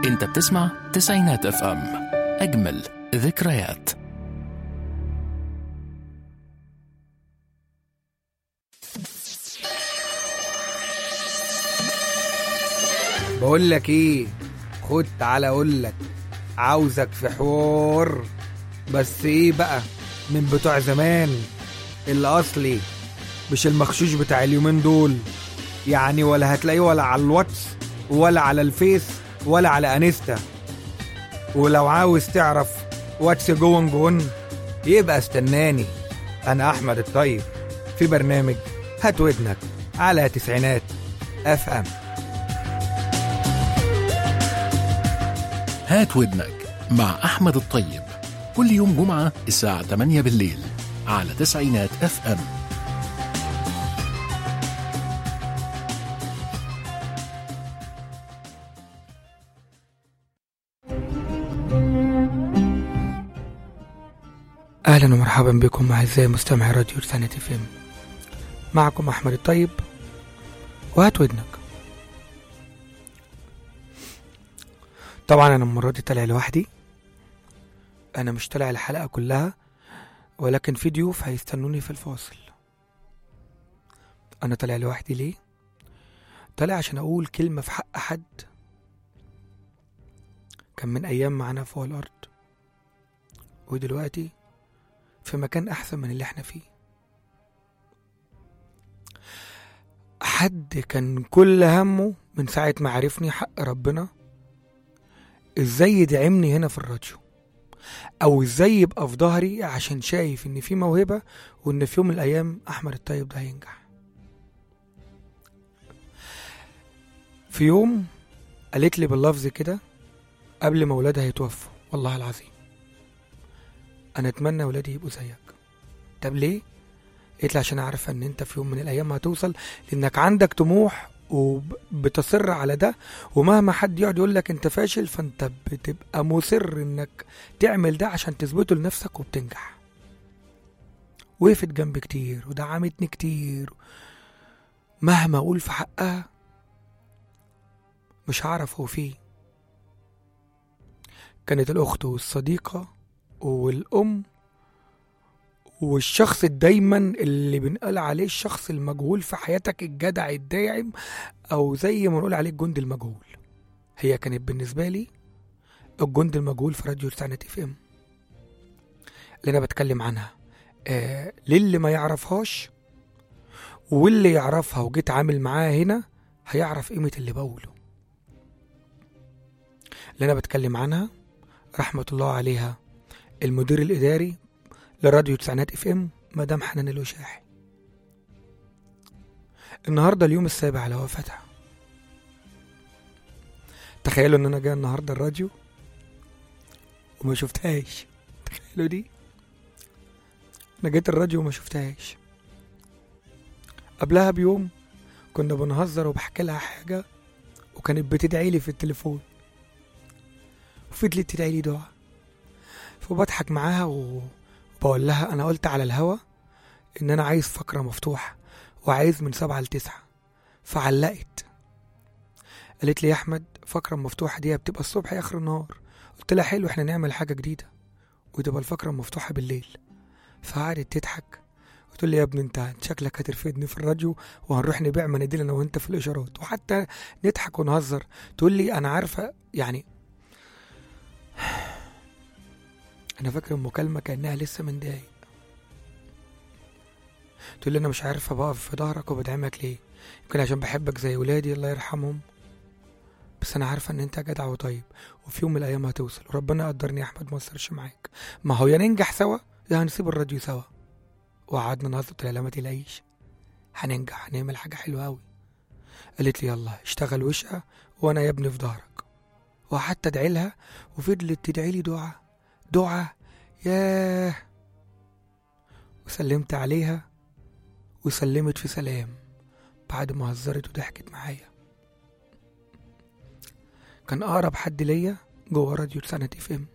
انت بتسمع تسعينات اف ام اجمل ذكريات بقول لك ايه خد تعالى اقول لك عاوزك في حوار بس ايه بقى من بتوع زمان الاصلي مش المخشوش بتاع اليومين دول يعني ولا هتلاقيه ولا على الواتس ولا على الفيس ولا على انستا ولو عاوز تعرف واتس جوين جون يبقى استناني انا احمد الطيب في برنامج هات ودنك على تسعينات اف ام هات ودنك مع احمد الطيب كل يوم جمعة الساعة 8 بالليل على تسعينات اف ام اهلا ومرحبا بكم اعزائي مستمعي راديو رسالة فيلم معكم احمد الطيب وهات ودنك طبعا انا المره دي طالع لوحدي انا مش طالع الحلقه كلها ولكن في ضيوف هيستنوني في الفاصل انا طالع لوحدي ليه طالع عشان اقول كلمه في حق حد كان من ايام معانا فوق الارض ودلوقتي في مكان احسن من اللي احنا فيه حد كان كل همه من ساعة ما عرفني حق ربنا ازاي يدعمني هنا في الراديو او ازاي يبقى في ظهري عشان شايف ان في موهبة وان في يوم من الايام احمد الطيب ده هينجح في يوم قالت لي باللفظ كده قبل ما ولادها يتوفوا والله العظيم انا اتمنى ولادي يبقوا زيك طب ليه قلت لي عشان عارفه ان انت في يوم من الايام هتوصل لانك عندك طموح وبتصر على ده ومهما حد يقعد يقول لك انت فاشل فانت بتبقى مصر انك تعمل ده عشان تثبته لنفسك وبتنجح وقفت جنبي كتير ودعمتني كتير مهما اقول في حقها مش هعرف هو فيه كانت الاخت والصديقه والام والشخص دايما اللي بنقال عليه الشخص المجهول في حياتك الجدع الداعم او زي ما نقول عليه الجند المجهول هي كانت بالنسبه لي الجند المجهول في راديو تسعينات اف ام اللي انا بتكلم عنها آه للي ما يعرفهاش واللي يعرفها وجيت عامل معاها هنا هيعرف قيمه اللي بقوله اللي انا بتكلم عنها رحمه الله عليها المدير الاداري لراديو تسعينات اف ام مدام حنان الوشاحي النهارده اليوم السابع على وفاتها تخيلوا ان انا جاي النهارده الراديو وما شفتهاش تخيلوا دي انا جيت الراديو وما شفتهاش قبلها بيوم كنا بنهزر وبحكي لها حاجه وكانت بتدعي لي في التليفون وفضلت تدعي لي دعاء فبضحك معاها و... بقول لها انا قلت على الهوا ان انا عايز فقره مفتوحه وعايز من سبعة لتسعة فعلقت قالت لي يا احمد فقره مفتوحه دي بتبقى الصبح يا اخر النهار قلت لها حلو احنا نعمل حاجه جديده وتبقى الفقره مفتوحه بالليل فقعدت تضحك قلت لي يا ابني انت شكلك هترفدني في الراديو وهنروح نبيع مناديل انا وانت في الاشارات وحتى نضحك ونهزر تقول لي انا عارفه يعني انا فاكر المكالمه كانها لسه من دقايق تقول لي انا مش عارفه بقف في ظهرك وبدعمك ليه يمكن عشان بحبك زي ولادي الله يرحمهم بس انا عارفه ان انت جدع وطيب وفي يوم من الايام هتوصل وربنا قدرني يا احمد ما اثرش معاك ما هو يا ننجح سوا يا هنسيب الراديو سوا وقعدنا نهزر قلت لها لا ما تلاقيش هننجح هنعمل حاجه حلوه قوي قالت لي يلا اشتغل وشقه وانا يا ابني في ظهرك وحتى ادعي لها وفضلت تدعي لي دعاء دعاء ياه وسلمت عليها وسلمت في سلام بعد ما هزرت وضحكت معايا كان أقرب حد ليا جوه راديو سنة اف ام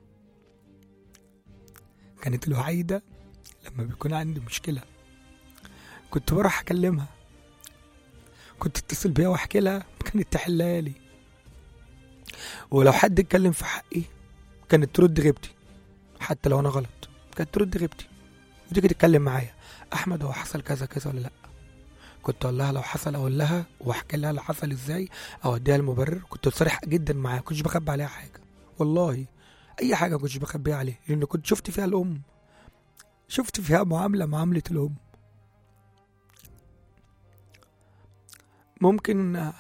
كانت الوحيدة لما بيكون عندي مشكلة كنت بروح أكلمها كنت اتصل بيها واحكي لها كانت تحلها لي ولو حد اتكلم في حقي كانت ترد غيبتي حتى لو انا غلط كانت ترد غيبتي وتيجي تتكلم معايا احمد هو حصل كذا كذا ولا لا كنت اقول لها لو حصل اقول لها واحكي لها لو حصل ازاي او اديها المبرر كنت صريح جدا معاها كنتش بخبي عليها حاجه والله اي حاجه كنتش بخبيها عليها لان كنت شفت فيها الام شفت فيها معامله معامله الام ممكن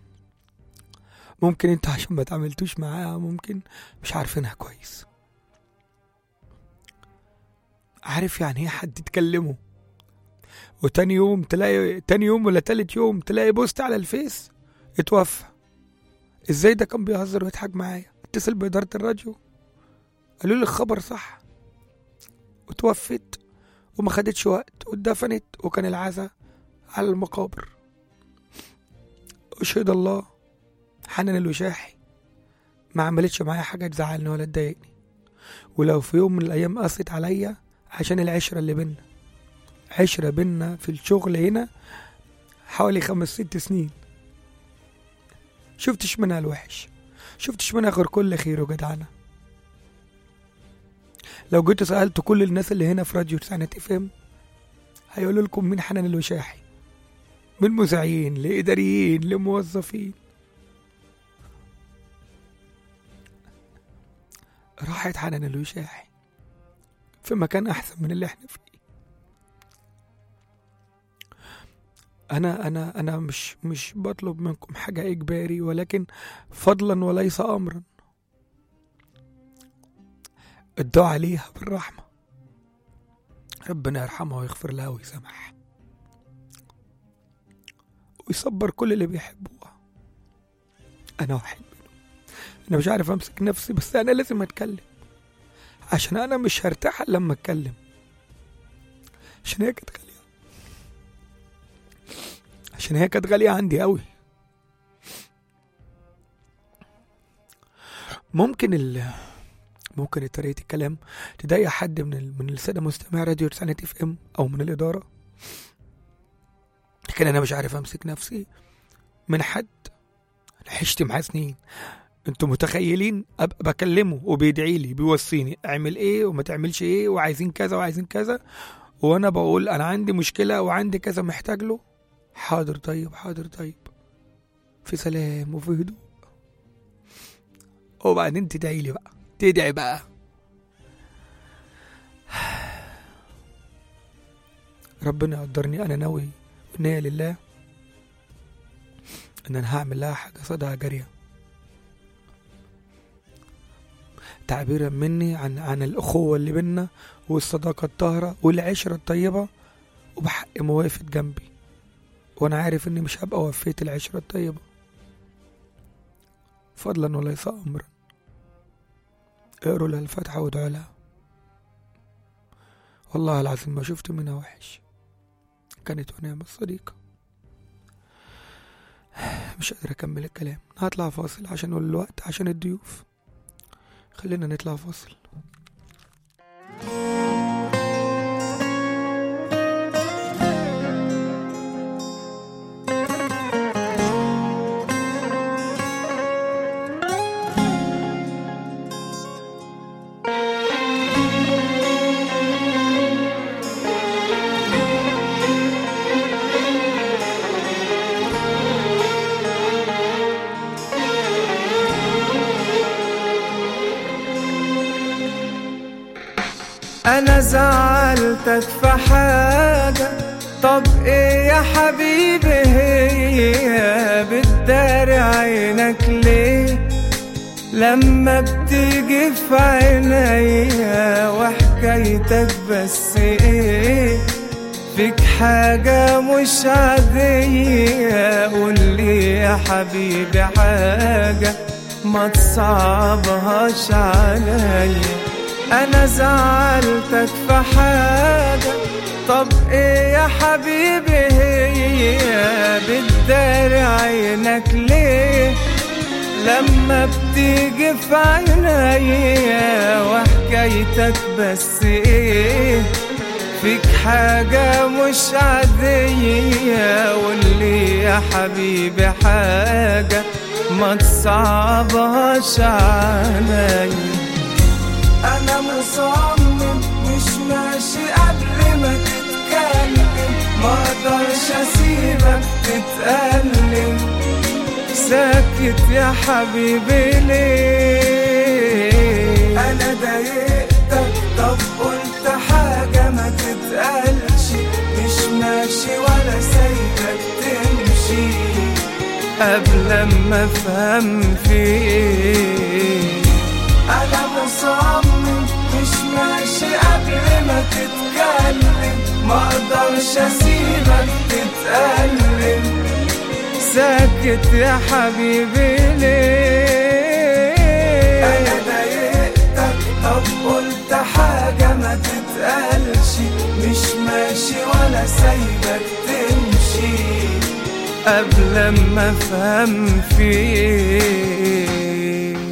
ممكن انت عشان ما تعاملتوش معاها ممكن مش عارفينها كويس عارف يعني ايه حد تكلمه وتاني يوم تلاقي تاني يوم ولا تالت يوم تلاقي بوست على الفيس اتوفى ازاي ده كان بيهزر ويضحك معايا اتصل بإدارة الراديو قالوا لي الخبر صح وتوفت وما خدتش وقت واتدفنت وكان العزا على المقابر أشهد الله حنان الوشاحي ما عملتش معايا حاجة تزعلني ولا تضايقني ولو في يوم من الأيام قست عليا عشان العشرة اللي بينا عشرة بينا في الشغل هنا حوالي خمس ست سنين شفتش منها الوحش شفتش منها غير كل خير وجدعنة لو جيت سألت كل الناس اللي هنا في راديو تسعينات اف ام هيقولوا لكم مين حنان الوشاحي من مذيعين لإداريين لموظفين راحت حنان الوشاحي في مكان أحسن من اللي احنا فيه أنا أنا أنا مش مش بطلب منكم حاجة إجباري ولكن فضلا وليس أمرا الدعاء ليها بالرحمة ربنا يرحمها ويغفر لها ويسامحها ويصبر كل اللي بيحبوها أنا واحد منهم أنا مش عارف أمسك نفسي بس أنا لازم أتكلم عشان أنا مش هرتاح إلا لما أتكلم عشان هي كانت غالية عشان هي كانت غالية عندي أوي ممكن ال ممكن طريقة الكلام تضايق حد من ال... من السادة مستمعي راديو رسالة اف ام أو من الإدارة لكن أنا مش عارف أمسك نفسي من حد أنا عشت معاه سنين انتوا متخيلين ابقى بكلمه وبيدعي لي بيوصيني اعمل ايه وما تعملش ايه وعايزين كذا وعايزين كذا وانا بقول انا عندي مشكله وعندي كذا محتاج له حاضر طيب حاضر طيب في سلام وفي هدوء وبعدين تدعي لي بقى تدعي بقى ربنا يقدرني انا ناوي والنية لله ان انا هعمل لها حاجه صدقه جاريه تعبيرا مني عن عن الأخوة اللي بينا والصداقة الطاهرة والعشرة الطيبة وبحق ما وقفت جنبي وأنا عارف إني مش هبقى وفيت العشرة الطيبة فضلا وليس أمرا اقروا لها الفاتحة وادعوا لها والله العظيم ما شفت منها وحش كانت ونعم الصديقة مش قادر أكمل الكلام هطلع فاصل عشان الوقت عشان الضيوف خلينا نطلع فاصل انا زعلتك في حاجة طب ايه يا حبيبي هي بتداري عينك ليه لما بتيجي في عينيا وحكايتك بس ايه فيك حاجة مش عادية قولي يا حبيبي حاجة ما تصعبهاش عليا انا زعلتك في حاجة طب ايه يا حبيبي هي بتداري عينك ليه لما بتيجي في عينيا وحكايتك بس ايه فيك حاجة مش عادية قولي يا حبيبي حاجة ما تصعبهاش عليا انا مصمم مش ماشي قبل ما تتكلم ما اقدرش اسيبك تتألم ساكت يا حبيبي ليه انا ضايقتك طب قلت حاجة ما تتقالش مش ماشي ولا سايبك تمشي قبل ما افهم في ايه انا مصمم مش ماشي قبل ما تتكلم ما اقدرش اسيبك تتألم ساكت يا حبيبي ليه انا ضايقتك طب قلت حاجة ما تتقالش مش ماشي ولا سايبك تمشي قبل ما افهم في ايه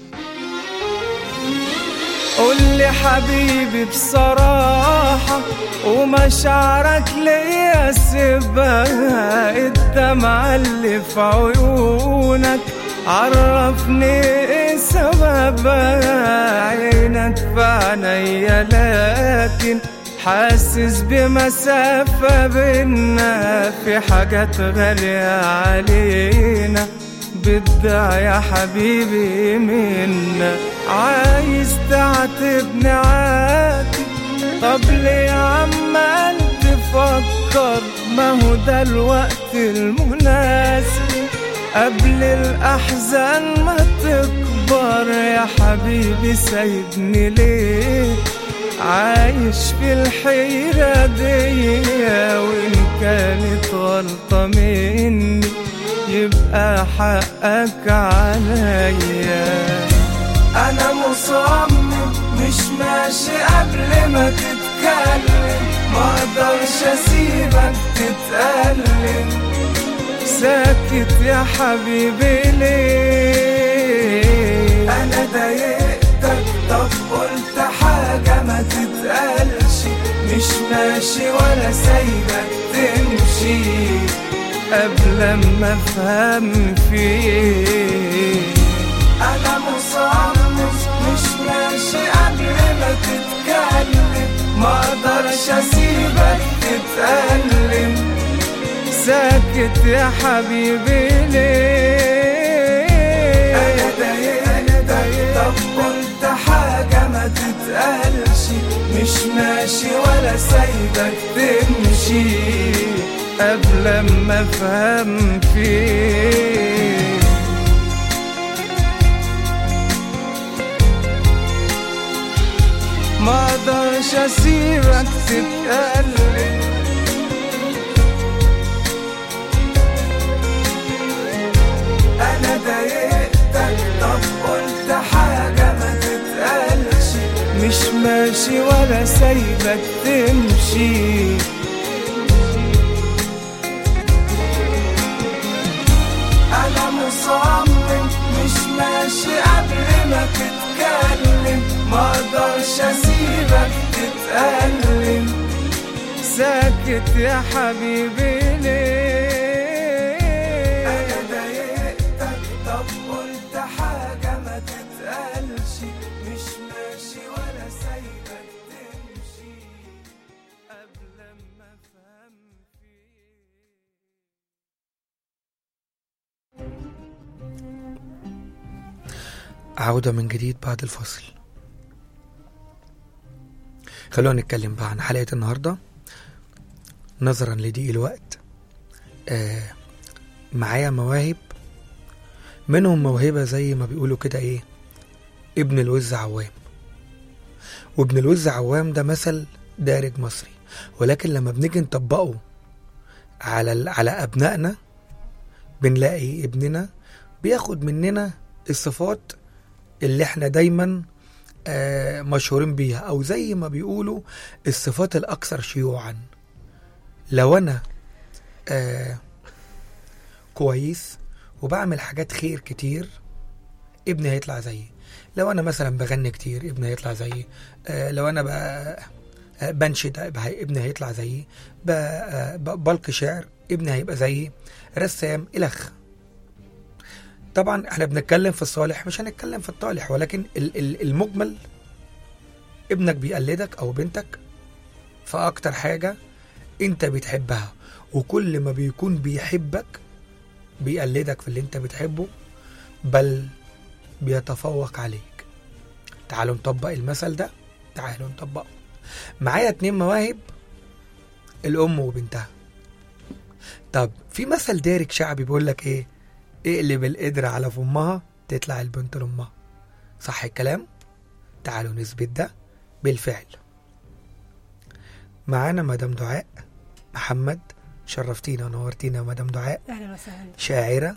قولي حبيبي بصراحة ومشاعرك ليا سيبها الدمعة اللي في عيونك عرفني ايه سببها عينك في عينيا لكن حاسس بمسافة بينا في حاجات غالية علينا بدع يا حبيبي منا عايز تعاتبني عاتب طب ليه عمال تفكر ما هو ده الوقت المناسب قبل الأحزان ما تكبر يا حبيبي سايبني ليه عايش في الحيرة دي وإن كانت غلطة مني يبقى حقك عليا أنا مصمم مش ماشي قبل ما تتكلم ما اقدرش اسيبك تتألم ساكت يا حبيبي ليه انا ضايقتك طب قلت حاجة ما تتقالش مش ماشي ولا سايبك تمشي قبل ما افهم في ايه انا مصمم مش ماشي قبل ما تتكلم ما اقدرش اسيبك تتألم ساكت يا حبيبي ليه انا ضايقتك طب قلت حاجة ما تتقالش مش ماشي ولا سايبك تمشي قبل ما افهم فيه ما اقدرش اسيبك تتألم انا ضايقتك طب قلت حاجة ما تتقالش مش ماشي ولا سايبك تمشي انا مصمم مش ماشي قبل ما تتكلم ما اقدرش اسيبك تتألم ساكت يا حبيبي ليه انا ضايقتك طب قلت حاجة ما تتقالش مش ماشي ولا سايبك تمشي قبل ما افهم فيه عودة من جديد بعد الفصل خلونا نتكلم بقى عن حلقة النهاردة نظرا لضيق الوقت آه معايا مواهب منهم موهبة زي ما بيقولوا كده ايه ابن الوز عوام وابن الوز عوام ده مثل دارج مصري ولكن لما بنيجي نطبقه على ال- على ابنائنا بنلاقي ابننا بياخد مننا الصفات اللي احنا دايما آه، مشهورين بيها او زي ما بيقولوا الصفات الاكثر شيوعا لو انا آه، كويس وبعمل حاجات خير كتير ابني هيطلع زيي لو انا مثلا بغني كتير ابني هيطلع زيي آه، لو انا بقى آه، بنشد هيبقى ابني هيطلع زيي ب- آه، ب- بلقي شعر ابني هيبقى زيي رسام الخ طبعا احنا بنتكلم في الصالح مش هنتكلم في الطالح ولكن ال- ال- المجمل ابنك بيقلدك او بنتك في اكتر حاجة انت بتحبها وكل ما بيكون بيحبك بيقلدك في اللي انت بتحبه بل بيتفوق عليك تعالوا نطبق المثل ده تعالوا نطبقه معايا اتنين مواهب الام وبنتها طب في مثل دارج شعبي بيقول لك ايه اقلب القدر على فمها تطلع البنت لامها صح الكلام تعالوا نثبت ده بالفعل معانا مدام دعاء محمد شرفتينا ونورتينا يا مدام دعاء اهلا وسهلا شاعرة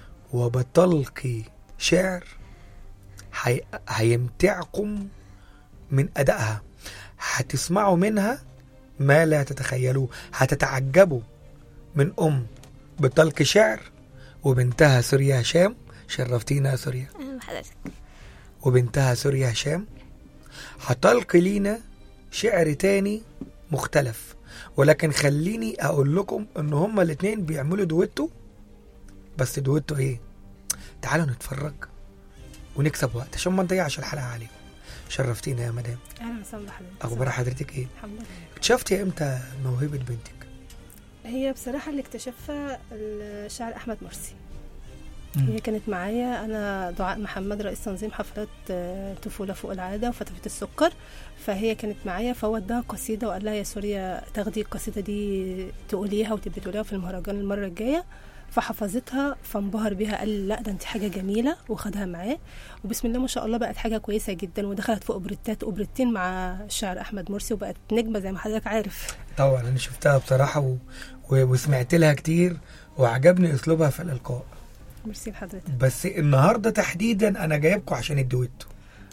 وبتلقي شعر هي... هيمتعكم من أدائها هتسمعوا منها ما لا تتخيلوه هتتعجبوا من أم بتلقي شعر وبنتها سوريا هشام شرفتينا يا سوريا أهلا بحضرتك وبنتها سوريا هشام هتلقي لينا شعر تاني مختلف ولكن خليني اقول لكم ان هما الاتنين بيعملوا دويتو بس دويتو ايه تعالوا نتفرج ونكسب وقت عشان ما نضيعش الحلقه عليكم شرفتينا يا مدام اهلا وسهلا بحضرتك اخبار حضرتك ايه الحمد لله اكتشفتي امتى موهبه بنتك هي بصراحة اللي اكتشفها الشاعر أحمد مرسي مم. هي كانت معايا أنا دعاء محمد رئيس تنظيم حفلات آه، طفولة فوق العادة وفتافيت السكر فهي كانت معايا فهو اداها قصيدة وقال لها يا سوريا تاخدي القصيدة دي تقوليها وتبقي تقوليها في المهرجان المرة الجاية فحفظتها فانبهر بيها قال لا ده انت حاجة جميلة وخدها معاه وبسم الله ما شاء الله بقت حاجة كويسة جدا ودخلت في اوبريتات اوبريتين مع الشاعر أحمد مرسي وبقت نجمة زي ما حضرتك عارف طبعا انا شفتها بصراحه و... و... وسمعت لها كتير وعجبني اسلوبها في الالقاء ميرسي لحضرتك بس النهارده تحديدا انا جايبكم عشان الدويتو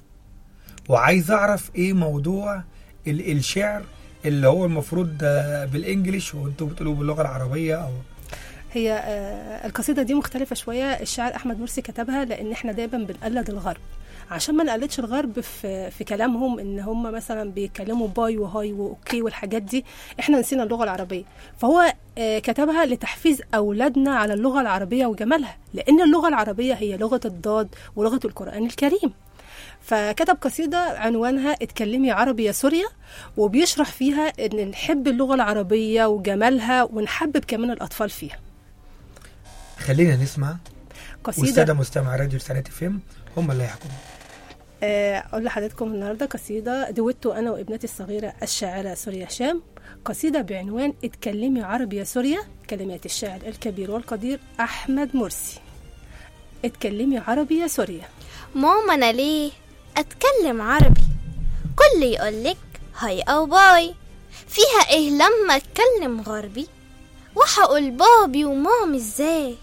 وعايز اعرف ايه موضوع ال- الشعر اللي هو المفروض آه، بالانجليش وانتوا بتقولوه باللغه العربيه او هي آه، القصيدة دي مختلفة شوية الشاعر أحمد مرسي كتبها لأن احنا دايما بنقلد الغرب عشان ما نقلدش الغرب في في كلامهم ان هم مثلا بيتكلموا باي وهاي واوكي والحاجات دي احنا نسينا اللغه العربيه فهو آه، كتبها لتحفيز اولادنا على اللغه العربيه وجمالها لان اللغه العربيه هي لغه الضاد ولغه القران الكريم فكتب قصيدة عنوانها اتكلمي عربي يا سوريا وبيشرح فيها ان نحب اللغة العربية وجمالها ونحبب كمان الأطفال فيها خلينا نسمع قصيدة والساده مستمع راديو سنة فيلم هم اللي هيحكموا آه، أقول لحضراتكم النهاردة قصيدة دويتو أنا وابنتي الصغيرة الشاعرة سوريا هشام قصيدة بعنوان اتكلمي عربي يا سوريا كلمات الشاعر الكبير والقدير أحمد مرسي اتكلمي عربي يا سوريا ماما أنا ليه أتكلم عربي كل يقولك هاي أو باي فيها إيه لما أتكلم غربي وحقول بابي ومامي إزاي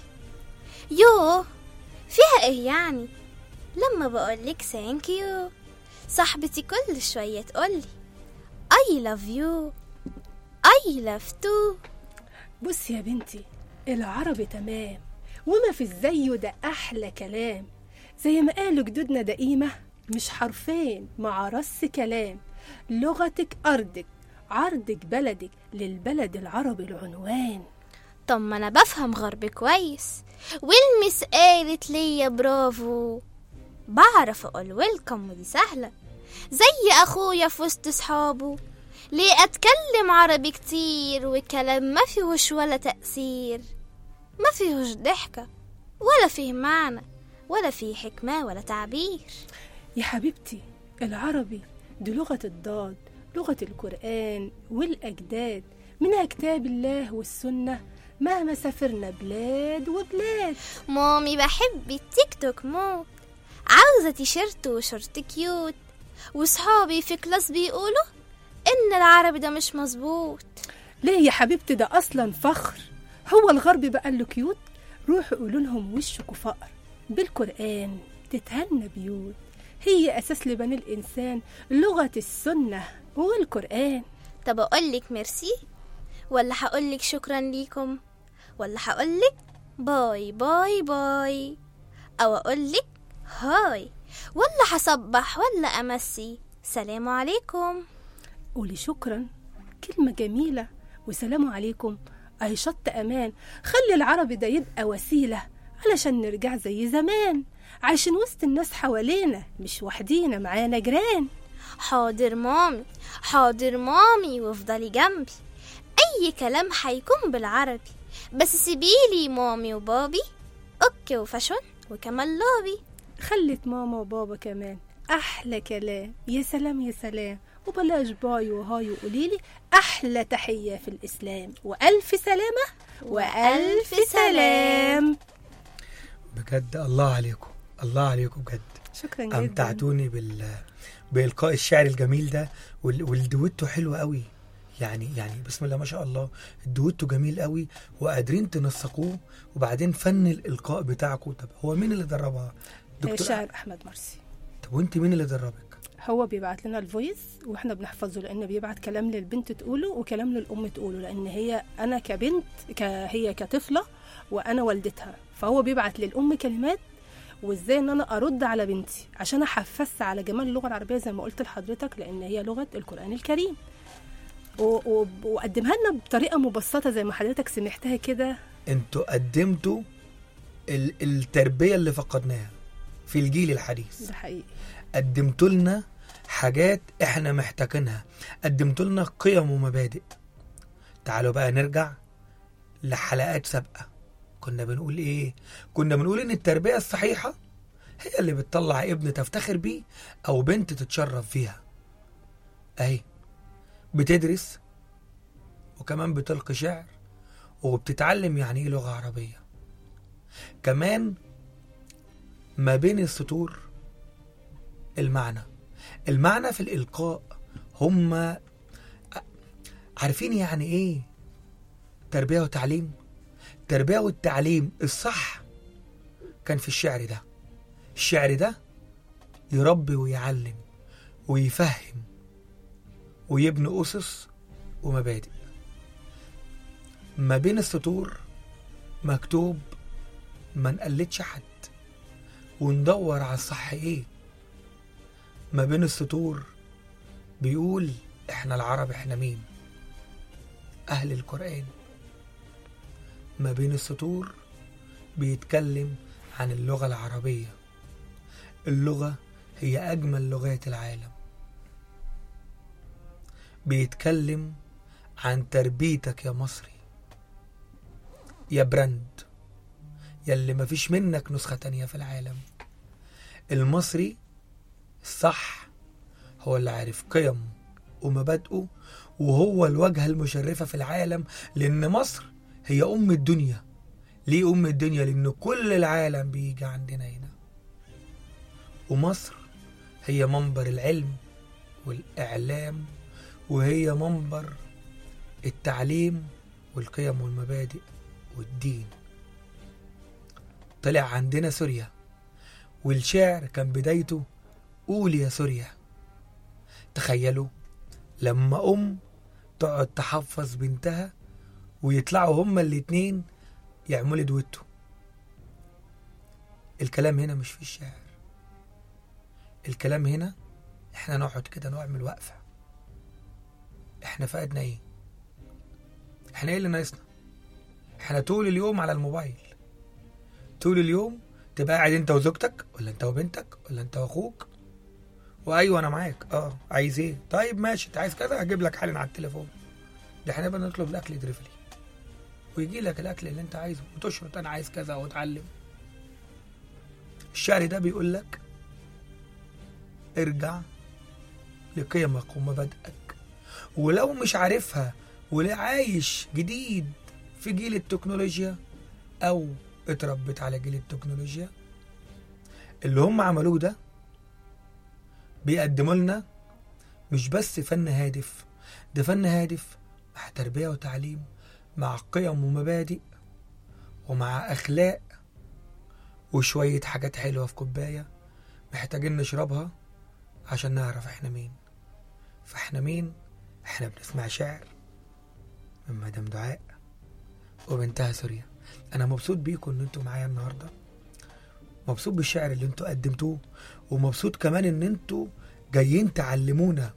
يو فيها إيه يعني لما بقولك ثانك يو صاحبتي كل شوية تقولي I love you I love too بصي يا بنتي العربي تمام وما في الزيه ده أحلى كلام زي ما قالوا جدودنا ده قيمة مش حرفين مع رص كلام لغتك أرضك عرضك بلدك للبلد العربي العنوان طب ما انا بفهم غربي كويس والمس قالت ليا برافو بعرف اقول ويلكم ودي سهلة زي اخويا في وسط صحابه ليه اتكلم عربي كتير وكلام ما فيهوش ولا تأثير ما فيهوش ضحكة ولا فيه معنى ولا فيه حكمة ولا تعبير يا حبيبتي العربي دي لغة الضاد لغة القرآن والأجداد منها كتاب الله والسنة مهما سافرنا بلاد وبلاد مامي بحب التيك توك موت عاوزة تيشيرت وشورت كيوت وصحابي في كلاس بيقولوا إن العربي ده مش مظبوط ليه يا حبيبتي ده أصلا فخر هو الغرب بقى له كيوت روحوا قولوا لهم وشكوا فقر بالقرآن تتهنى بيوت هي أساس لبني الإنسان لغة السنة والقرآن طب أقولك ميرسي ولا هقولك شكرا ليكم ولا هقولك باي باي باي أو أقولك هاي ولا هصبح ولا أمسي سلام عليكم قولي شكرا كلمة جميلة وسلام عليكم أهي شط أمان خلي العربي ده يبقى وسيلة علشان نرجع زي زمان عايشين وسط الناس حوالينا مش وحدينا معانا جيران حاضر مامي حاضر مامي وافضلي جنبي اي كلام هيكون بالعربي بس سيبيلي مامي وبابي اوكي وفاشون وكمان لوبي خلت ماما وبابا كمان احلى كلام يا سلام يا سلام وبلاش باي وهاي وقوليلي احلى تحيه في الاسلام والف سلامه والف سلام بجد الله عليكم الله عليكم بجد شكرا جدا امتعتوني بال بإلقاء الشعر الجميل ده وال... والدويتو حلو قوي يعني يعني بسم الله ما شاء الله الدويتو جميل قوي وقادرين تنسقوه وبعدين فن الإلقاء بتاعكم طب هو مين اللي دربها؟ الشاعر احمد مرسي طب وانت مين اللي دربك؟ هو بيبعت لنا الفويس واحنا بنحفظه لان بيبعت كلام للبنت تقوله وكلام للام تقوله لان هي انا كبنت ك... هي كطفله وانا والدتها فهو بيبعت للام كلمات وازاي ان انا ارد على بنتي عشان احفزها على جمال اللغه العربيه زي ما قلت لحضرتك لان هي لغه القران الكريم و... و... وقدمها لنا بطريقه مبسطه زي ما حضرتك سمعتها كده انتوا قدمتوا ال... التربية اللي فقدناها في الجيل الحديث ده حقيقي قدمتوا لنا حاجات احنا محتاجينها قدمتوا لنا قيم ومبادئ تعالوا بقى نرجع لحلقات سابقة كنا بنقول ايه كنا بنقول ان التربية الصحيحة هي اللي بتطلع ابن تفتخر بيه او بنت تتشرف فيها اهي بتدرس وكمان بتلقي شعر وبتتعلم يعني ايه لغة عربية كمان ما بين السطور المعنى المعنى في الإلقاء هم عارفين يعني إيه تربية وتعليم التربية والتعليم الصح كان في الشعر ده الشعر ده يربي ويعلم ويفهم ويبني أسس ومبادئ ما بين السطور مكتوب ما نقلدش حد وندور على الصح ايه ما بين السطور بيقول احنا العرب احنا مين اهل القرآن ما بين السطور بيتكلم عن اللغة العربية اللغة هي أجمل لغات العالم بيتكلم عن تربيتك يا مصري يا براند يلي مفيش منك نسخة تانية في العالم المصري الصح هو اللي عارف قيمه ومبادئه وهو الواجهة المشرفة في العالم لأن مصر هي أم الدنيا ليه أم الدنيا؟ لأن كل العالم بيجي عندنا هنا ومصر هي منبر العلم والإعلام وهي منبر التعليم والقيم والمبادئ والدين طلع عندنا سوريا والشعر كان بدايته قول يا سوريا تخيلوا لما أم تقعد تحفظ بنتها ويطلعوا هما الاتنين يعملوا دويتو الكلام هنا مش في الشعر الكلام هنا احنا نقعد كده نعمل وقفة احنا فقدنا ايه احنا ايه اللي ناقصنا احنا طول اليوم على الموبايل طول اليوم تبقى قاعد انت وزوجتك ولا انت وبنتك ولا انت واخوك وايوه انا معاك اه عايز ايه طيب ماشي انت عايز كذا هجيب لك حالا على التليفون ده احنا بقى نطلب الاكل دريفلي ويجي لك الاكل اللي انت عايزه وتشرط انا عايز كذا وتعلم الشعر ده بيقول لك ارجع لقيمك ومبادئك ولو مش عارفها ولا عايش جديد في جيل التكنولوجيا او اتربت على جيل التكنولوجيا اللي هم عملوه ده بيقدموا لنا مش بس فن هادف ده فن هادف مع تربية وتعليم مع قيم ومبادئ ومع أخلاق وشوية حاجات حلوة في كوباية محتاجين نشربها عشان نعرف احنا مين فاحنا مين احنا بنسمع شعر من مدام دعاء وبنتها سوريا انا مبسوط بيكم ان انتوا معايا النهارده مبسوط بالشعر اللي انتوا قدمتوه ومبسوط كمان ان انتوا جايين تعلمونا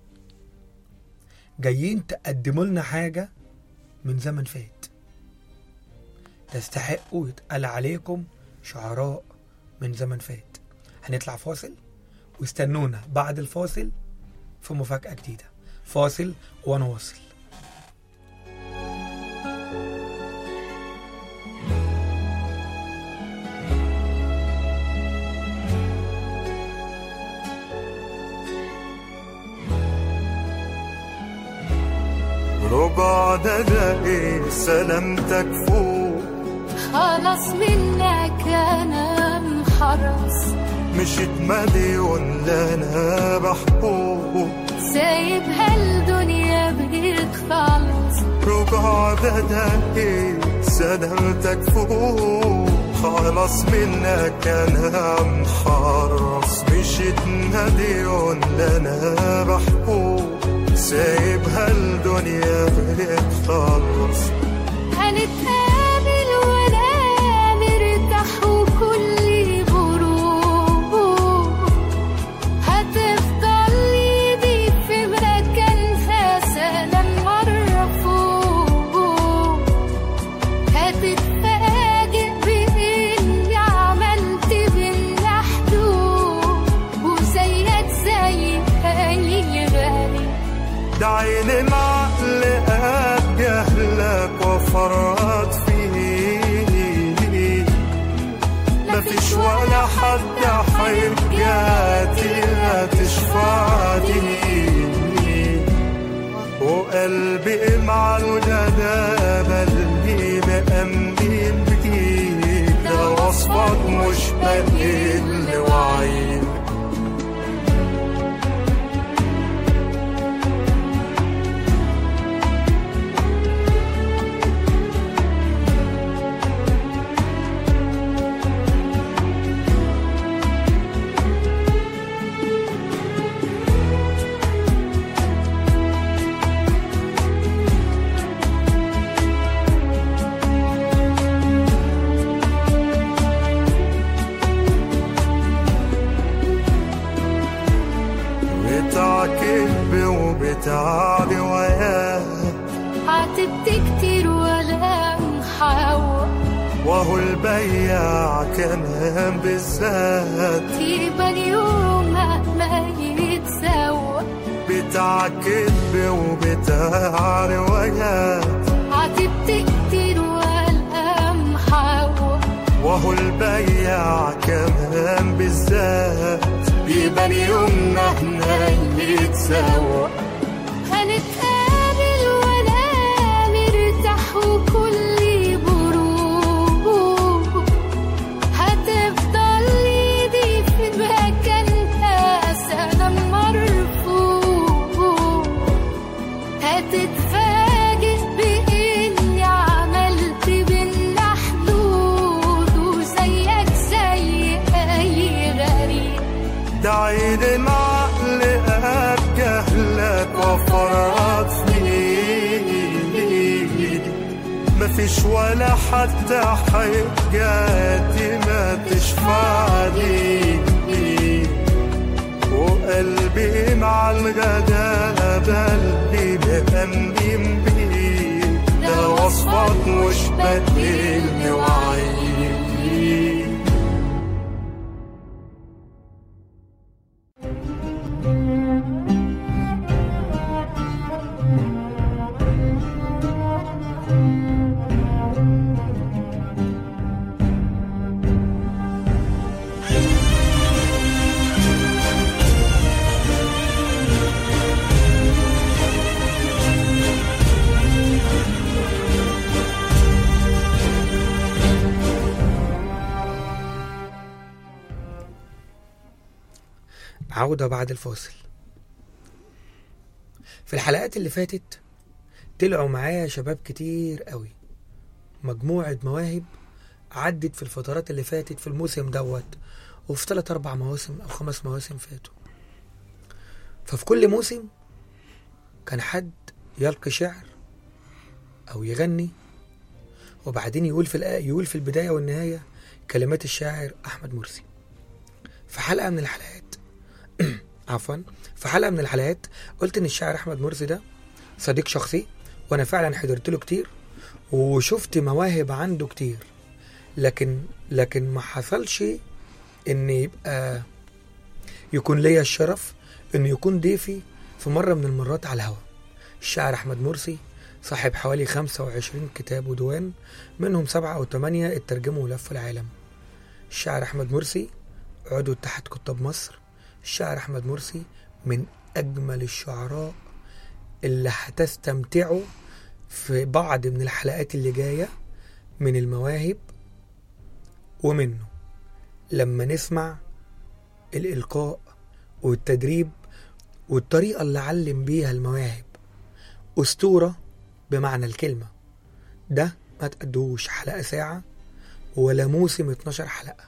جايين تقدموا لنا حاجه من زمن فات تستحقوا يتقال عليكم شعراء من زمن فات هنطلع فاصل واستنونا بعد الفاصل في مفاجأة جديدة فاصل وانا واصل ربع دقايق سلامتك فوق خلاص منك انا محرص مشيت مليون لنا بحبوب سايبها الدنيا بتخلص ربع دقايق سلامتك فوق خلاص منك انا محرص مشيت مليون لنا بحبوب سايبها الدنيا بتخلص هنتقابل ولا مرتاح وكل غروب هتفضل ايدي في مكانها سلام مرة فوق هتتفاجئ بإني عملت بينا حدود وزيك زي أي غالي ده عيني معلقات جهلك وفرط فيه مفيش ولا حد حيرجعتي لا تشفع لي وقلبي مع الجنابة اللي مأمين بيك ده وصفك مش بقل وعيد بتاع كذب وبتاع روايات عاتبت كتير ولا محاوى وهو البياع كمان بالذات يبقى اليوم ما يتسوى بتاع كذب وبتاع روايات عاتبت كتير ولا محاوى وهو البياع كمان بالذات بيبان يومنا احنا اللي يتساوى هنتقابل ولا مرتاح وكل بروب هتفضل ايدي في مكانها سلام مرفوع هتتفاجئ بإني عملت بينا حدود وزيك زي أي غريب ده عيد معلقات جهلك وفرط فيه مفيش ولا حتى حاجاتي ما تشفع لي وقلبي مع الغدابة اللي مأمين بيه ده وصفك مش بدل وعيد عودة بعد الفاصل في الحلقات اللي فاتت طلعوا معايا شباب كتير قوي مجموعة مواهب عدت في الفترات اللي فاتت في الموسم دوت وفي ثلاث أربع مواسم أو خمس مواسم فاتوا ففي كل موسم كان حد يلقي شعر أو يغني وبعدين يقول في الآ- يقول في البداية والنهاية كلمات الشاعر أحمد مرسي في حلقة من الحلقات عفوا في حلقة من الحلقات قلت إن الشاعر أحمد مرسي ده صديق شخصي وأنا فعلا حضرت له كتير وشفت مواهب عنده كتير لكن لكن ما حصلش ان يبقى يكون ليا الشرف انه يكون ضيفي في مره من المرات على الهوا الشاعر احمد مرسي صاحب حوالي 25 كتاب وديوان منهم سبعة أو ثمانية اترجموا ولفوا العالم الشاعر أحمد مرسي عضو اتحاد كتاب مصر الشاعر أحمد مرسي من أجمل الشعراء اللي هتستمتعوا في بعض من الحلقات اللي جاية من المواهب ومنه لما نسمع الإلقاء والتدريب والطريقة اللي علم بيها المواهب أسطورة بمعنى الكلمة ده ما تقدوش حلقة ساعة ولا موسم 12 حلقة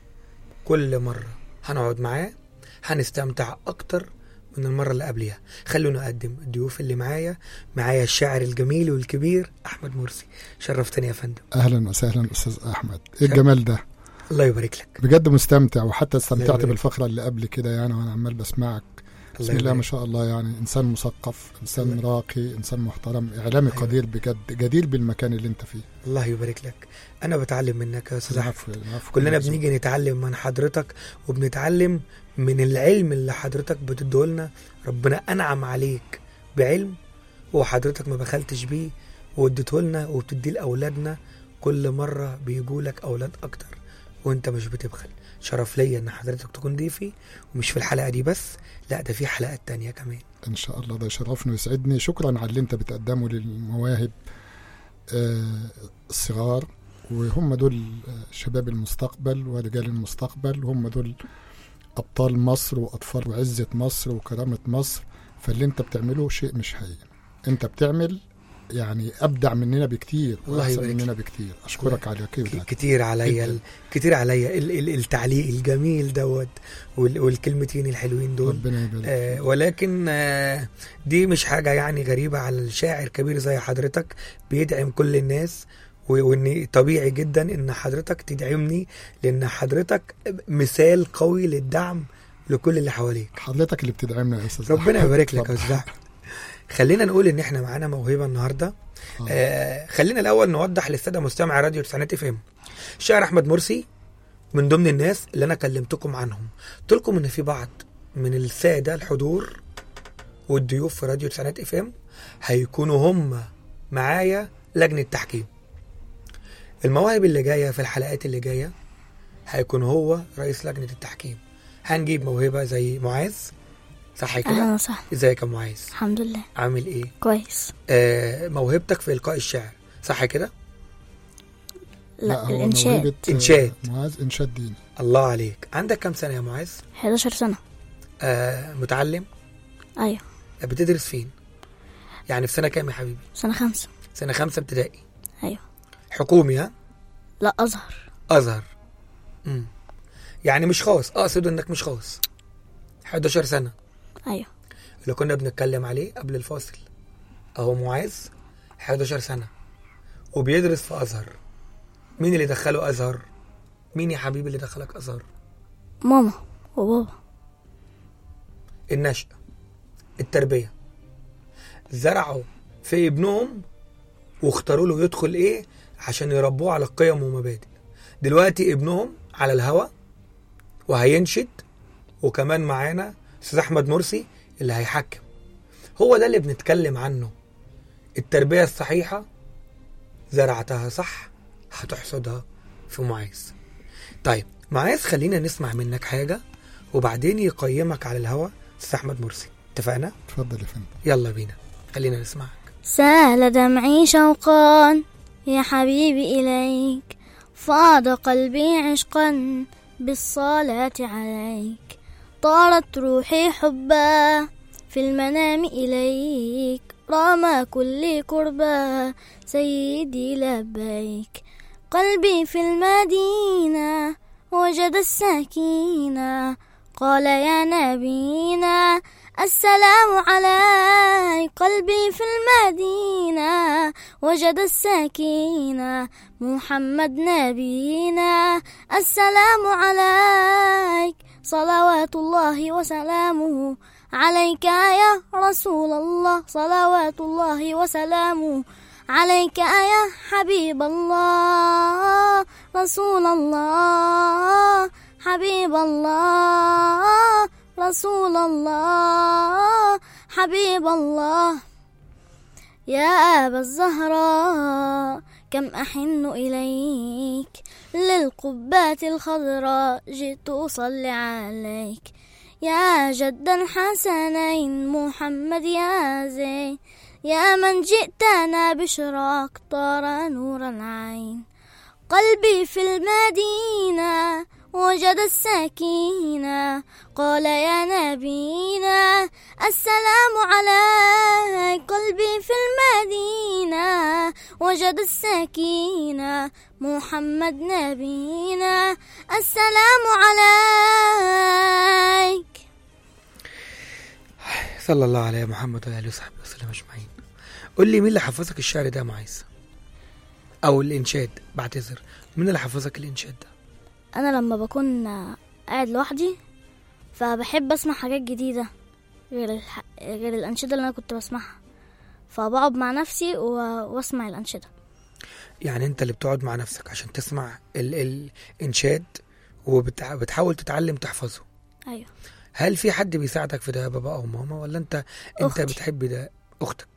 كل مرة هنقعد معاه هنستمتع أكتر من المرة اللي قبلها خلونا أقدم الضيوف اللي معايا معايا الشاعر الجميل والكبير أحمد مرسي شرفتني يا فندم اهلا وسهلا استاذ احمد ايه الجمال ده الله يبارك لك بجد مستمتع وحتى استمتعت يبارك. بالفقره اللي قبل كده يعني وانا عمال بسمعك بسم الله يبارك. ما شاء الله يعني انسان مثقف انسان راقي انسان محترم اعلامي الله قدير بجد جدير بالمكان اللي انت فيه الله يبارك لك أنا بتعلم منك يا أستاذ أحمد العفو العفو كلنا العفو. بنيجي نتعلم من حضرتك وبنتعلم من العلم اللي حضرتك بتديهولنا ربنا انعم عليك بعلم وحضرتك ما بخلتش بيه واديتهولنا وبتديه لاولادنا كل مره بيجولك اولاد اكتر وانت مش بتبخل شرف ليا ان حضرتك تكون ضيفي ومش في الحلقه دي بس لا ده في حلقات تانية كمان ان شاء الله ده يشرفني ويسعدني شكرا على اللي انت بتقدمه للمواهب آه، الصغار وهم دول آه، شباب المستقبل ورجال المستقبل وهم دول ابطال مصر واطفال وعزه مصر وكرامه مصر فاللي انت بتعمله شيء مش هين انت بتعمل يعني ابدع مننا بكتير الله واحسن يبارك مننا بكتير اشكرك على كده ك- كتير عليا ال- كتير عليا ال- ال- التعليق الجميل دوت وال- والكلمتين الحلوين دول ربنا يبارك آه ولكن آه دي مش حاجة يعني غريبة على الشاعر كبير زي حضرتك بيدعم كل الناس و- وان طبيعي جدا ان حضرتك تدعمني لان حضرتك مثال قوي للدعم لكل اللي حواليك حضرتك اللي بتدعمنا يا استاذ ربنا أحمد. يبارك لك يا اتفضل. استاذ احمد خلينا نقول ان احنا معانا موهبه النهارده آه. آه خلينا الاول نوضح للساده مستمع راديو تسعينات اف ام الشاعر احمد مرسي من ضمن الناس اللي انا كلمتكم عنهم قلت لكم ان في بعض من الساده الحضور والضيوف في راديو تسعينات اف ام هيكونوا هم معايا لجنه تحكيم المواهب اللي جايه في الحلقات اللي جايه هيكون هو رئيس لجنه التحكيم هنجيب موهبه زي معاذ صح كده اهلا وسهلا ازيك يا معاذ الحمد لله عامل ايه كويس آه موهبتك في القاء الشعر صح كده لا, هو الانشاد موهبة، آه، إنشاد. معاذ انشاد ديني الله عليك عندك كم سنه يا معاذ 11 سنة آه متعلم ايوه بتدرس فين يعني في سنه كام يا حبيبي سنة خمسة سنه خمسة ابتدائي ايوه حكومي ها لا ازهر ازهر امم يعني مش خاص اقصد انك مش خاص 11 سنه ايوه اللي كنا بنتكلم عليه قبل الفاصل اهو معاذ 11 سنه وبيدرس في ازهر مين اللي دخله ازهر مين يا حبيبي اللي دخلك ازهر ماما وبابا النشأ التربية زرعوا في ابنهم واختاروا له يدخل ايه عشان يربوه على قيم ومبادئ دلوقتي ابنهم على الهوا وهينشد وكمان معانا استاذ احمد مرسي اللي هيحكم هو ده اللي بنتكلم عنه التربية الصحيحة زرعتها صح هتحصدها في معاذ طيب معاذ خلينا نسمع منك حاجة وبعدين يقيمك على الهوا استاذ احمد مرسي اتفقنا اتفضل يا فندم يلا بينا خلينا نسمعك سال دمعي شوقا يا حبيبي إليك فاض قلبي عشقا بالصلاة عليك طارت روحي حبا في المنام إليك رام كل كربا سيدي لبيك قلبي في المدينة وجد السكينة قال يا نبينا السلام عليك قلبي في المدينة وجد السكينة محمد نبينا السلام عليك صلوات الله وسلامه عليك يا رسول الله صلوات الله وسلامه عليك يا حبيب الله رسول الله حبيب الله رسول الله حبيب الله يا أبا الزهراء كم أحن إليك للقبات الخضراء جئت أصلي عليك يا جدا حسنين محمد يا زين يا من جئتنا بشراق طار نور العين قلبي في المدينة وجد السكينة قال يا نبينا السلام عليك قلبي في المدينة وجد السكينة محمد نبينا السلام عليك صلى الله على محمد وعلى اله وصحبه وسلم اجمعين قول لي مين اللي حفظك الشعر ده يا معيز او الانشاد بعتذر مين اللي حفظك الانشاد ده انا لما بكون قاعد لوحدي فبحب اسمع حاجات جديده غير الح... غير الانشده اللي انا كنت بسمعها فبقعد مع نفسي و... واسمع الانشده يعني انت اللي بتقعد مع نفسك عشان تسمع ال... الانشاد وبتحاول تتعلم تحفظه ايوه هل في حد بيساعدك في ده يا بابا او ماما ولا انت انت أختي. بتحب ده اختك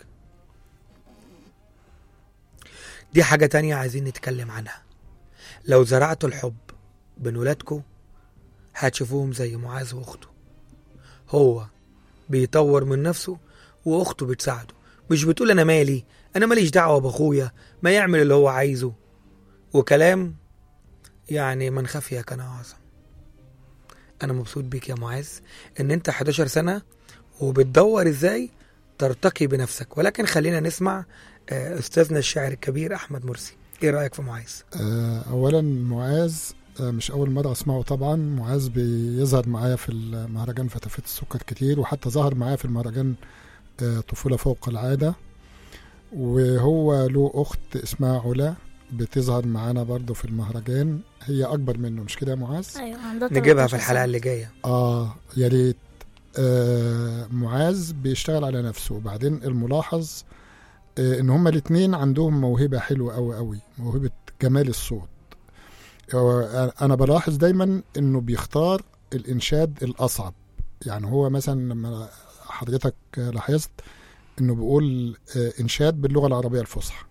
دي حاجة تانية عايزين نتكلم عنها لو زرعتوا الحب بين ولادكم هتشوفوهم زي معاذ واخته هو بيطور من نفسه واخته بتساعده مش بتقول انا مالي انا ماليش دعوه باخويا ما يعمل اللي هو عايزه وكلام يعني من خفي كان اعظم انا مبسوط بيك يا معاذ ان انت 11 سنه وبتدور ازاي ترتقي بنفسك ولكن خلينا نسمع آه، استاذنا الشاعر الكبير احمد مرسي ايه رايك في معاذ آه، اولا معاذ آه، مش اول مره اسمعه طبعا معاذ بيظهر معايا في المهرجان فتافيت السكر كتير وحتى ظهر معايا في المهرجان آه، طفوله فوق العاده وهو له اخت اسمها علا بتظهر معانا برضه في المهرجان هي اكبر منه مش كده يا معاذ ايوه عندها نجيبها في 13 الحلقه سنة. اللي جايه اه يا ريت آه معاذ بيشتغل على نفسه وبعدين الملاحظ آه ان هما الاتنين عندهم موهبه حلوه قوي قوي موهبه جمال الصوت آه، انا بلاحظ دايما انه بيختار الانشاد الاصعب يعني هو مثلا لما حضرتك لاحظت انه بيقول آه، انشاد باللغه العربيه الفصحى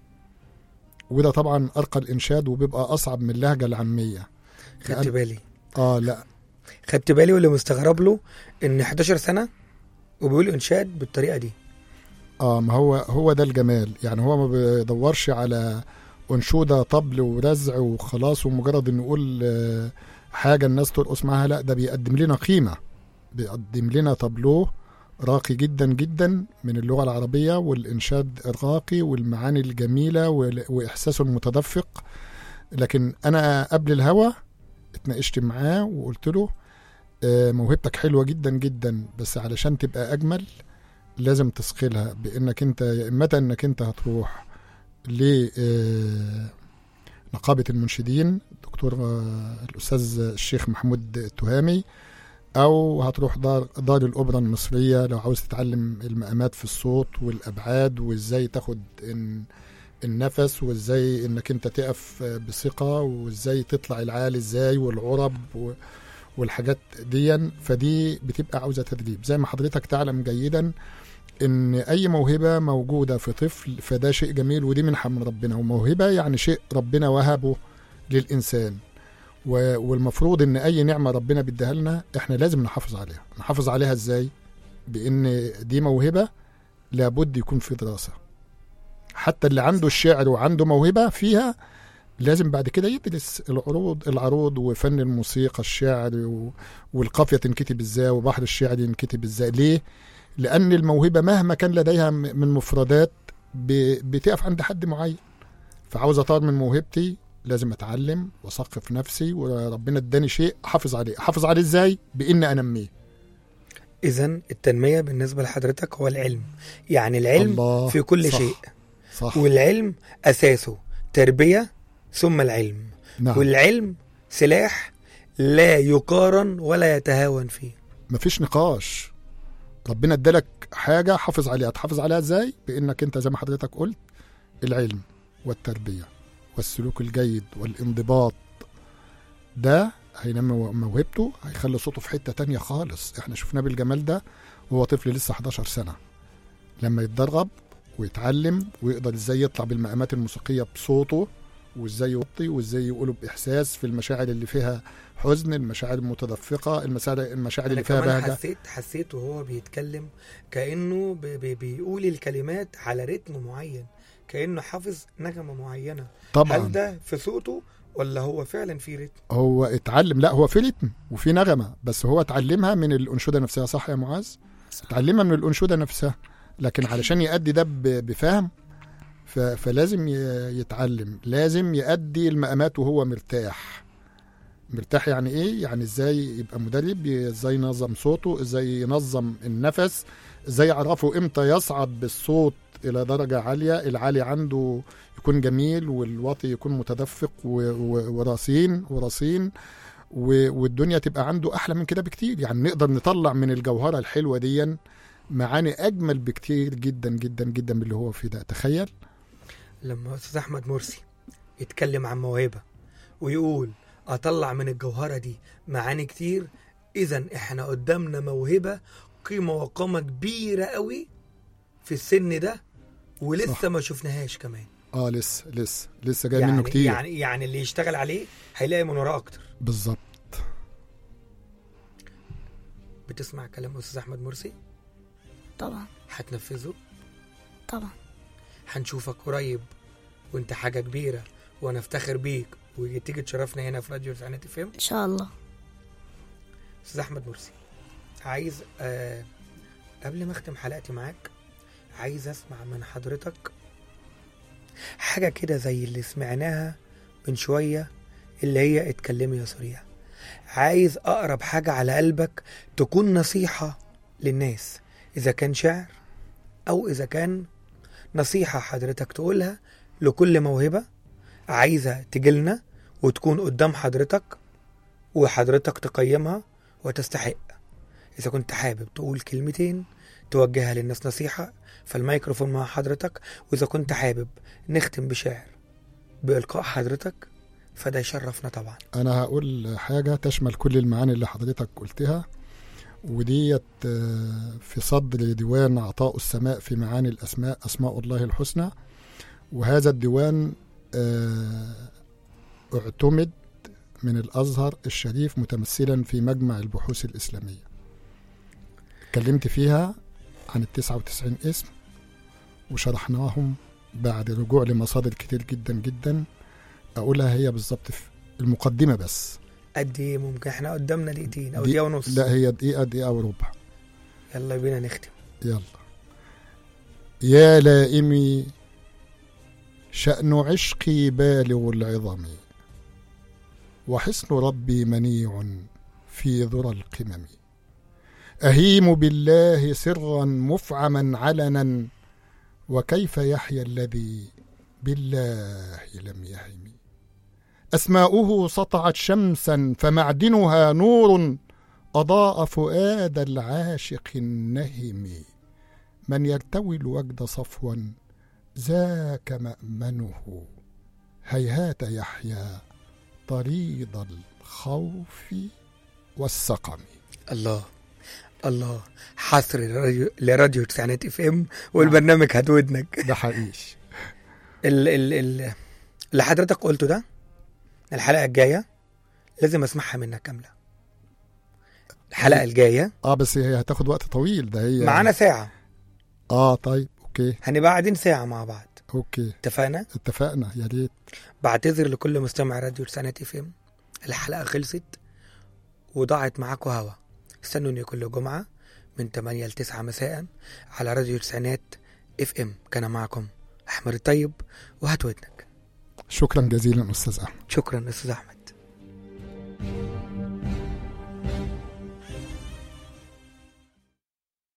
وده طبعا ارقى الانشاد وبيبقى اصعب من اللهجه العاميه خدت لأن- بالي اه لا خدت بالي واللي مستغرب له ان 11 سنه وبيقول انشاد بالطريقه دي اه ما هو هو ده الجمال يعني هو ما بيدورش على انشوده طبل ورزع وخلاص ومجرد انه يقول آه، حاجه الناس ترقص معاها لا ده بيقدم لنا قيمه بيقدم لنا طابلوه راقي جدا جدا من اللغه العربيه والانشاد الراقي والمعاني الجميله وال- واحساسه المتدفق لكن انا قبل الهوا اتناقشت معاه وقلت له آه، موهبتك حلوه جدا جدا بس علشان تبقى اجمل لازم تثقلها بانك انت يا اما انك انت هتروح ل آه، نقابه المنشدين دكتور آه، الاستاذ الشيخ محمود التهامي او هتروح دار دار الاوبرا المصريه لو عاوز تتعلم المقامات في الصوت والابعاد وازاي تاخد إن النفس وازاي انك انت تقف آه، بثقه وازاي تطلع العالي ازاي والعرب و والحاجات دي فدي بتبقى عاوزه تدريب زي ما حضرتك تعلم جيدا ان اي موهبه موجوده في طفل فده شيء جميل ودي منحه من ربنا وموهبه يعني شيء ربنا وهبه للانسان و- والمفروض ان اي نعمه ربنا بيديها لنا احنا لازم نحافظ عليها نحافظ عليها ازاي بان دي موهبه لابد يكون في دراسه حتى اللي عنده الشعر وعنده موهبه فيها لازم بعد كده يدرس العروض العروض وفن الموسيقى الشعر و- والقافيه تنكتب ازاي وبحر الشعر ينكتب ازاي ليه لان الموهبه مهما كان لديها م- من مفردات ب- بتقف عند حد معين فعاوز اطور من موهبتي لازم اتعلم واثقف نفسي وربنا اداني شيء احافظ عليه احافظ عليه ازاي باني انميه اذا التنميه بالنسبه لحضرتك هو العلم يعني العلم الله في كل صح. شيء صح والعلم اساسه تربيه ثم العلم نعم والعلم سلاح لا يقارن ولا يتهاون فيه مفيش نقاش ربنا ادالك حاجه حافظ عليها تحافظ عليها ازاي بانك انت زي ما حضرتك قلت العلم والتربية والسلوك الجيد والانضباط ده هينمي موهبته هيخلي صوته في حتة تانية خالص احنا شفناه بالجمال ده وهو طفل لسه 11 سنة لما يتدرب ويتعلم ويقدر ازاي يطلع بالمقامات الموسيقية بصوته وازاي يوطي وازاي يقوله باحساس في المشاعر اللي فيها حزن المشاعر المتدفقه المشاعر المشاعر انا اللي فيها كمان بهجه حسيت حسيت وهو بيتكلم كانه بي بي بيقول الكلمات على رتم معين كانه حافظ نغمه معينه طبعا هل ده في صوته ولا هو فعلا في رتم هو اتعلم لا هو في رتم وفي نغمه بس هو اتعلمها من الانشوده نفسها صح يا معاذ اتعلمها من الانشوده نفسها لكن علشان يأدي ده ب- بفهم ف- فلازم ي- يتعلم لازم يأدي المقامات وهو مرتاح مرتاح يعني ايه يعني ازاي يبقى مدرب ازاي ينظم صوته ازاي ينظم النفس ازاي يعرفه امتى يصعد بالصوت الى درجة عالية العالي عنده يكون جميل والواطي يكون متدفق و- و- ورصين ورصين و- والدنيا تبقى عنده احلى من كده بكتير يعني نقدر نطلع من الجوهرة الحلوة دي معاني اجمل بكتير جدا جدا جدا من اللي هو فيه ده تخيل لما استاذ احمد مرسي يتكلم عن موهبه ويقول اطلع من الجوهره دي معاني كتير اذا احنا قدامنا موهبه قيمه وقامه كبيره قوي في السن ده ولسه صح. ما شفناهاش كمان اه لسه لسه لسه جاي يعني منه كتير يعني يعني اللي يشتغل عليه هيلاقي من وراه اكتر بالظبط بتسمع كلام استاذ احمد مرسي طبعا هتنفذه طبعا هنشوفك قريب وانت حاجه كبيره وانا افتخر بيك وتيجي تشرفنا هنا في راديو سعنات فهم ان شاء الله استاذ احمد مرسي عايز آه قبل ما اختم حلقتي معاك عايز اسمع من حضرتك حاجه كده زي اللي سمعناها من شويه اللي هي اتكلمي يا سوريا عايز اقرب حاجه على قلبك تكون نصيحه للناس اذا كان شعر او اذا كان نصيحه حضرتك تقولها لكل موهبه عايزه تجيلنا وتكون قدام حضرتك وحضرتك تقيمها وتستحق إذا كنت حابب تقول كلمتين توجهها للناس نصيحة فالميكروفون مع حضرتك وإذا كنت حابب نختم بشعر بإلقاء حضرتك فده يشرفنا طبعا انا هقول حاجه تشمل كل المعاني اللي حضرتك قلتها وديت آه، في صدر ديوان عطاء السماء في معاني الاسماء اسماء الله الحسنى وهذا الديوان آه، اعتمد من الازهر الشريف متمثلا في مجمع البحوث الاسلاميه اتكلمت فيها عن التسعة وتسعين اسم وشرحناهم بعد رجوع لمصادر كتير جدا جدا اقولها هي بالظبط في المقدمه بس قد إيه ممكن إحنا قدامنا دقيقتين أو دي- دقيقة ونص لا هي دقيقه دقيقه وربع يلا بينا نختم يلا يا لائمي شأن عشقي بالغ العظم وحصن ربي منيع في ذرى القمم أهيم بالله سرا مفعما علنا وكيف يحيا الذي بالله لم يهم أسماؤه سطعت شمسا فمعدنها نور أضاء فؤاد العاشق النهم من يرتوي الوجد صفوا ذاك مأمنه هيهات يحيا طريد الخوف والسقم الله الله حصر لراديو, لراديو تسعينات اف ام والبرنامج هات ودنك ده حقيقي ال ال ال اللي حضرتك قلته ده الحلقة الجاية لازم اسمعها منك كاملة الحلقة الجاية اه بس هي هتاخد وقت طويل ده هي معانا ساعة اه طيب اوكي هنبقى قاعدين ساعة مع بعض اوكي اتفقنا اتفقنا يا ريت بعتذر لكل مستمع راديو تسعينات اف ام الحلقة خلصت وضاعت معاكم هوا استنوني كل جمعة من 8 ل 9 مساء على راديو تسعينات اف ام كان معكم احمد الطيب وهات ودنك شكرا جزيلا استاذ احمد شكرا استاذ احمد